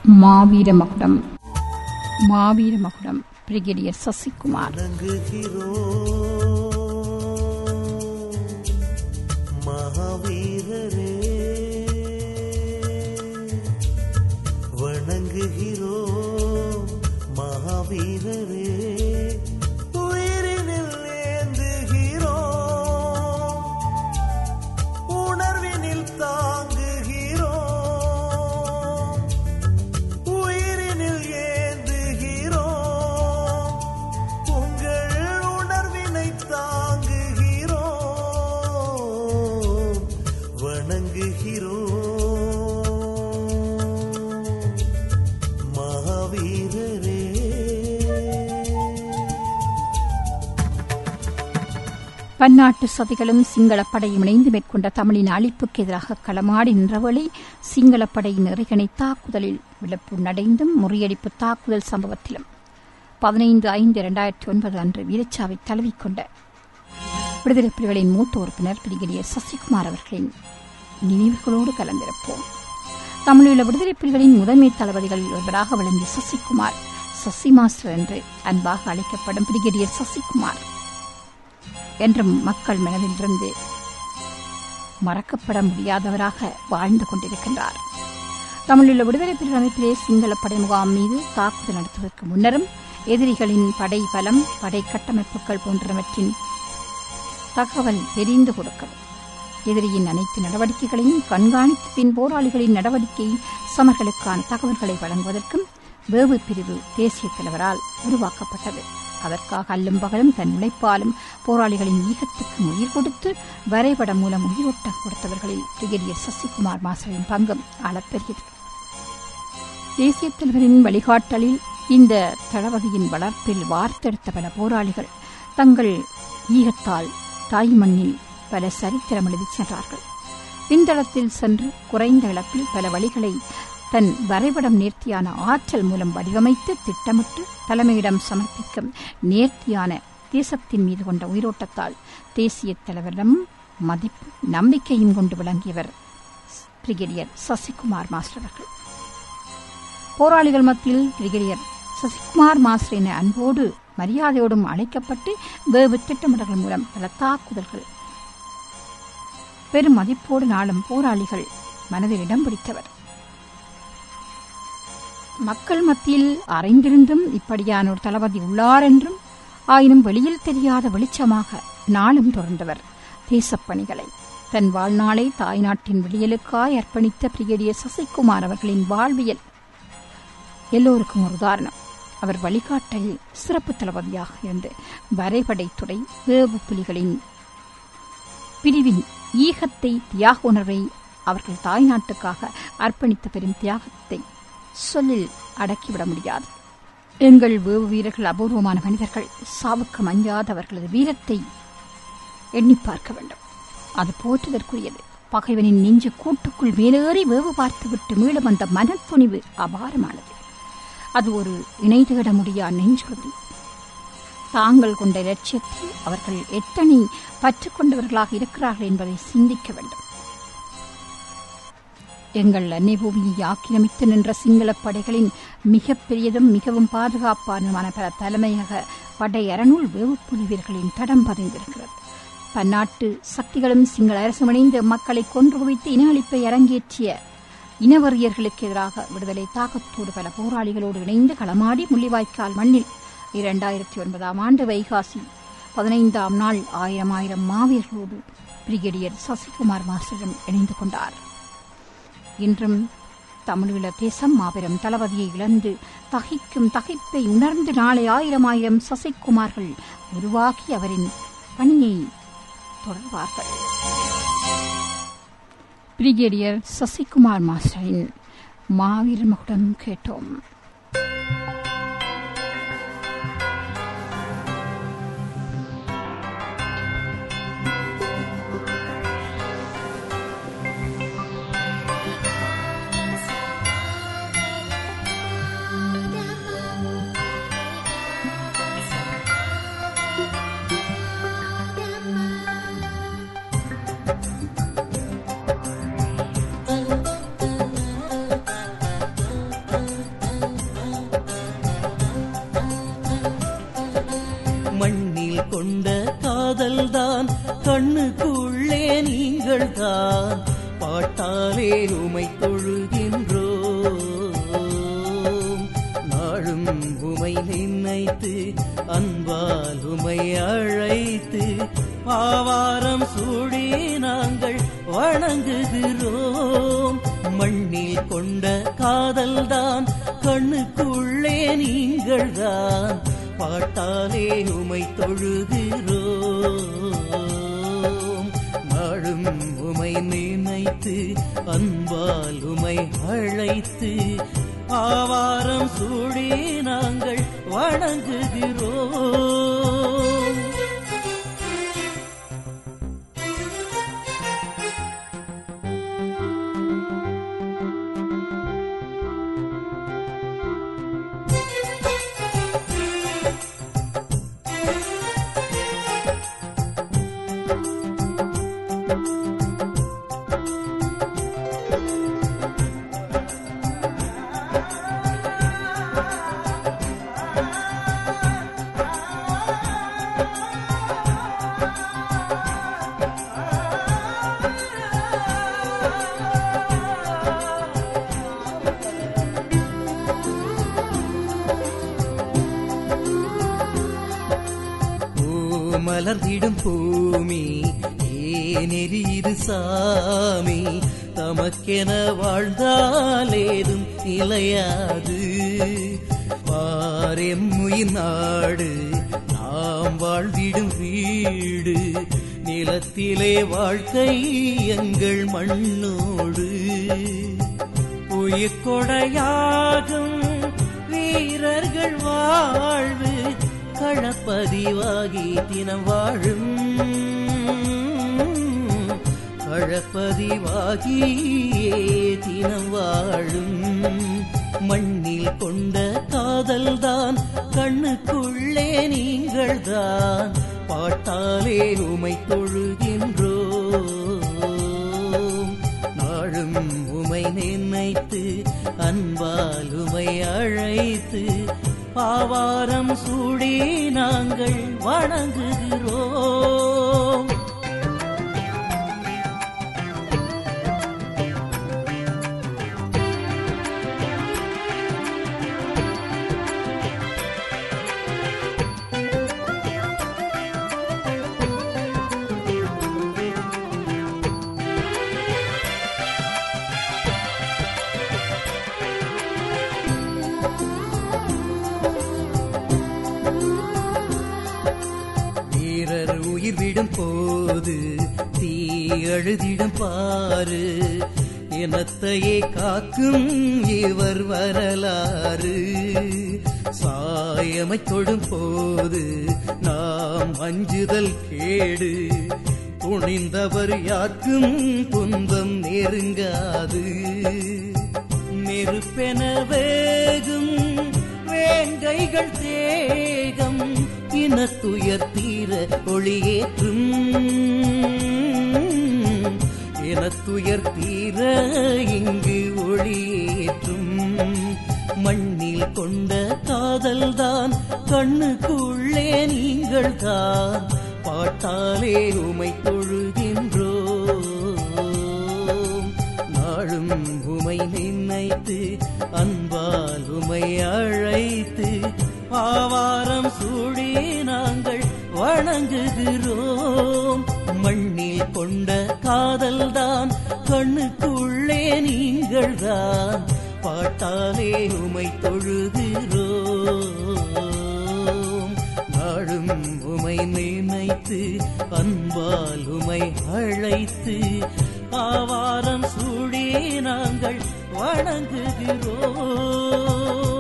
மாவீர மகுடம் மாவீர மகுடம் பிரிகேடியர் சசிகுமார் மகாவீரரே வணங்குகிறோ மகாவீரரே உயிரினில் ஏந்துகிறோ உணர்வினில் தாங்குகிறோ உயிரினில் ஏந்துகிறோ உங்கள் உணர்வினை தாங்குகிறோ வணங்குகிறோ மகாவீரரே பன்னாட்டு சதிகளும் சிங்களப் படையும் இணைந்து மேற்கொண்ட தமிழின் அழிப்புக்கு எதிராக களமாடி நின்றவழி சிங்களப் படையின் இறைகணை தாக்குதலில் விளப்பு நடைந்தும் முறியடிப்பு தாக்குதல் சம்பவத்திலும் பதினைந்து ஐந்து இரண்டாயிரத்தி ஒன்பது அன்று வீரச்சாவை தழுவிக்கொண்ட விடுதலை புலிகளின் மூத்த உறுப்பினர் பிரிகேடியர் சசிகுமார் அவர்களின் நினைவுகளோடு கலந்திருப்போம் தமிழீழ விடுதலை புலிகளின் முதன்மை தளபதிகளில் ஒருவராக விளங்கிய சசிகுமார் சசி மாஸ்டர் என்று அன்பாக அழைக்கப்படும் பிரிகேடியர் சசிகுமார் என்றும் மக்கள் மனதிலிருந்து மறக்கப்பட முடியாதவராக வாழ்ந்து கொண்டிருக்கின்றார் தமிழுள்ள விடுதலை புலிகள் அமைப்பிலே சிங்கள படை முகாம் மீது தாக்குதல் நடத்துவதற்கு முன்னரும் எதிரிகளின் படை பலம் படை கட்டமைப்புகள் போன்றவற்றின் தகவல் தெரிந்து கொடுக்கிறது எதிரியின் அனைத்து நடவடிக்கைகளையும் கண்காணித்து பின் போராளிகளின் நடவடிக்கை சமர்களுக்கான தகவல்களை வழங்குவதற்கும் வேவு பிரிவு தேசிய தலைவரால் உருவாக்கப்பட்டது அதற்காக அல்லும் பகலும் தன் உழைப்பாலும் போராளிகளின் ஈகத்துக்கு உயிர் கொடுத்து வரைபடம் மூலம் உயிரோட்டம் கொடுத்தவர்களில் பிரிகேடியர் சசிகுமார் மாஸ்டரின் பங்கும் அளப்பெரியது தேசிய தலைவரின் வழிகாட்டலில் இந்த தளபதியின் வளர்ப்பில் வார்த்தெடுத்த பல போராளிகள் தங்கள் ஈகத்தால் தாய் மண்ணில் பல சரித்திரம் எழுதிச் சென்றார்கள் பின்தளத்தில் சென்று குறைந்த இழப்பில் பல வழிகளை தன் வரைபடம் நேர்த்தியான ஆற்றல் மூலம் வடிவமைத்து திட்டமிட்டு தலைமையிடம் சமர்ப்பிக்கும் நேர்த்தியான தேசத்தின் மீது கொண்ட உயிரோட்டத்தால் தேசிய தலைவரிடம் மதிப்பு நம்பிக்கையும் கொண்டு விளங்கியவர் பிரிகேடியர் சசிகுமார் மாஸ்டர் அவர்கள் போராளிகள் மத்தியில் பிரிகேடியர் சசிகுமார் மாஸ்டர் என அன்போடு மரியாதையோடும் அழைக்கப்பட்டு வேவு திட்டமிடல்கள் மூலம் பல தாக்குதல்கள் பெரும் மதிப்போடு நாளும் போராளிகள் மனதில் இடம் பிடித்தவர் மக்கள் மத்தியில் அறிந்திருந்தும் இப்படியான ஒரு தளபதி உள்ளார் என்றும் ஆயினும் வெளியில் தெரியாத வெளிச்சமாக நாளும் தொடர்ந்தவர் தேசப்பணிகளை தன் வாழ்நாளை தாய்நாட்டின் விடியலுக்காய் அர்ப்பணித்த பிரிகேடியர் சசிகுமார் அவர்களின் வாழ்வியல் எல்லோருக்கும் ஒரு உதாரணம் அவர் வழிகாட்டலில் சிறப்பு தளபதியாக இருந்து வரைபடைத்துறை வேவு புலிகளின் பிரிவின் ஈகத்தை தியாக உணர்வை அவர்கள் தாய்நாட்டுக்காக அர்ப்பணித்த பெரும் தியாகத்தை சொல்லில் அடக்கிவிட முடியாது எங்கள் வேவு வீரர்கள் அபூர்வமான மனிதர்கள் சாவுக்கு மஞ்சாத அவர்களது வீரத்தை எண்ணி பார்க்க வேண்டும் அது போற்றுதற்குரியது பகைவனின் நெஞ்சு கூட்டுக்குள் மேலேறி வேவு பார்த்துவிட்டு மீளும் அந்த மனத்துணிவு அபாரமானது அது ஒரு இணை தேட முடியா நெஞ்சுறுதி தாங்கள் கொண்ட லட்சியத்தில் அவர்கள் எத்தனை பற்று கொண்டவர்களாக இருக்கிறார்கள் என்பதை சிந்திக்க வேண்டும் எங்கள் அன்னை பூமியை ஆக்கிரமித்து நின்ற சிங்களப் படைகளின் மிகப்பெரியதும் மிகவும் பாதுகாப்பானதுமான பல தலைமையக படை அரணுள் வேவுப்புலி வீரர்களின் தடம் பதிந்திருக்கிறது பன்னாட்டு சக்திகளும் சிங்கள அரசும் இணைந்து மக்களை கொன்று குவித்து இன அழிப்பை அரங்கேற்றிய இனவெறியர்களுக்கு எதிராக விடுதலை தாக்கத்தோடு பல போராளிகளோடு இணைந்து களமாடி முள்ளிவாய்க்கால் மண்ணில் இரண்டாயிரத்தி ஒன்பதாம் ஆண்டு வைகாசி பதினைந்தாம் நாள் ஆயிரம் ஆயிரம் மாவீரர்களோடு பிரிகேடியர் சசிகுமார் மாஸ்டரிடம் இணைந்து கொண்டார் இன்றும் தமிழீழ தேசம் மாபெரும் தளபதியை இழந்து தகிக்கும் தகைப்பை உணர்ந்து நாளை ஆயிரம் ஆயிரம் சசிகுமார்கள் உருவாக்கி அவரின் பணியை தொடர்வார்கள் பிரிகேடியர் சசிகுமார் மாஸ்டரின் மாவீர மகுடம் கேட்டோம் நீங்கள் தான் பாட்டாலே உமை தொழுகின்றோம் நாளும் உமை நினைத்து அன்பால் உமை அழைத்து ஆவாரம் சூடி நாங்கள் வணங்குகிறோம் மண்ணில் கொண்ட காதல்தான் கண்ணுக்குள்ளே நீங்கள் தான் பாட்டாலே உமை தொழுகிறோம் நாளும் உமை நினைத்து அன்பால் உமை அழைத்து ஆவாரம் சூடி நாங்கள் வணங்குகிறோம் பூ மலர்ந்திடும் பூமி ஏனெறிது சாமி தமக்கென வாழ்ந்தாலேதும் நிலையாது பாரெம்முயின் நாடு நாம் வாழ்ந்திடும் வீடு நிலத்திலே வாழ்க்கை எங்கள் மண்ணோடு உயிர்கொடையாகும் வீரர்கள் வாழ்வு களப்பதிவாகி தினம் வாழும் களப்பதிவாகியே தினம் வாழும் மண்ணில் கொண்ட காதல்தான் கண்ணுக்குள்ளே நீங்கள்தான் பாட்டாலே உமை தொழுகின்றோம் நாளும் உமை நினைத்து அன்பால் உமை அழைத்து பாவாரம் சூடி நாங்கள் வணங்குகிறோம் வீரர் உயிர் விடும் போது தீ அழுதிடும் பாரு இனத்தையே காக்கும் இவர் வரலாறு சாயமை தொடும் போது நாம் அஞ்சுதல் கேடு துணிந்தவர் யாருக்கும் துன்பம் நெருங்காது நெருப்பென வேகும் வேங்கைகள் தேகம் இனத்துயர் தீர ஒளியேற்றும் இனத்துயர் தீர இங்கு ஒளியேற்றும் மண்ணில் கொண்ட காதல்தான் கண்ணுக்குள்ளே நீங்கள் தான் பாட்டாலே உமை தொழுகின்றோம் நாளும் உமை நினைத்து அன்பால் உமை அழைத்து ஆவாரம் சூடி நாங்கள் வணங்குகிறோம் மண்ணில் கொண்ட காதல்தான் கண்ணுக்குள்ளே நீங்கள் தான் பாட்டாலே உமை தொழுகிறோம் நாளும் உமை நினைத்து அன்பால் உமை அழைத்து ஆவாரம் சூடி நாங்கள் வணங்குகிறோம்